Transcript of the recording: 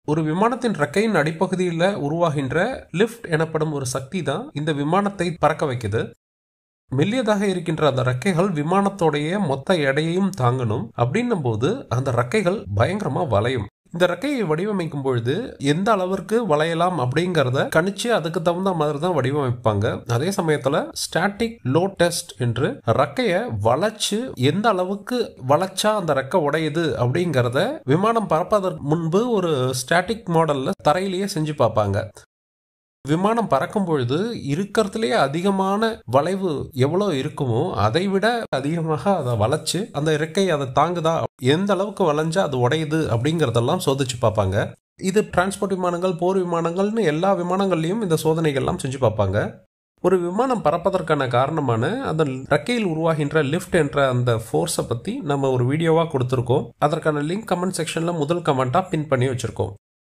ஒரு விமானத்தின் ரெக்கையின் அடிப்பகுதியில் உருவாகின்ற லிஃப்ட் எனப்படும் ஒரு சக்தி தான் இந்த விமானத்தை பறக்க வைக்குது மெல்லியதாக இருக்கின்ற அந்த ரெக்கைகள் விமானத்தோடைய மொத்த எடையையும் தாங்கணும் அப்படின்னும் போது அந்த ரெக்கைகள் பயங்கரமா வளையும் இந்த ரெக்கையை வடிவமைக்கும் பொழுது எந்த அளவிற்கு வளையலாம் அப்படிங்கறத கணிச்சு அதுக்கு தகுந்த மாதிரி தான் வடிவமைப்பாங்க அதே சமயத்துல ஸ்டாட்டிக் லோ டெஸ்ட் என்று ரெக்கைய வளைச்சு எந்த அளவுக்கு வளைச்சா அந்த ரெக்கை உடையுது அப்படிங்கறத விமானம் பறப்பதற்கு முன்பு ஒரு ஸ்டாட்டிக் மாடல்ல தரையிலேயே செஞ்சு பார்ப்பாங்க விமானம் பறக்கும் பொழுது இருக்கிறதுலேயே அதிகமான வளைவு எவ்வளோ இருக்குமோ அதை விட அதிகமாக அதை வளைச்சு அந்த இறக்கை அதை தாங்குதா எந்த அளவுக்கு வளைஞ்சா அது உடையுது அப்படிங்கறதெல்லாம் சோதிச்சு பார்ப்பாங்க இது டிரான்ஸ்போர்ட் விமானங்கள் போர் விமானங்கள்னு எல்லா விமானங்கள்லையும் இந்த சோதனைகள்லாம் செஞ்சு பார்ப்பாங்க ஒரு விமானம் பறப்பதற்கான காரணமான அந்த ரெக்கையில் உருவாகின்ற லிஃப்ட் என்ற அந்த ஃபோர்ஸை பற்றி நம்ம ஒரு வீடியோவாக கொடுத்துருக்கோம் அதற்கான லிங்க் கமெண்ட் செக்ஷனில் முதல் கமெண்ட்டாக பின் பண்ணி வச்சுருக்கோம்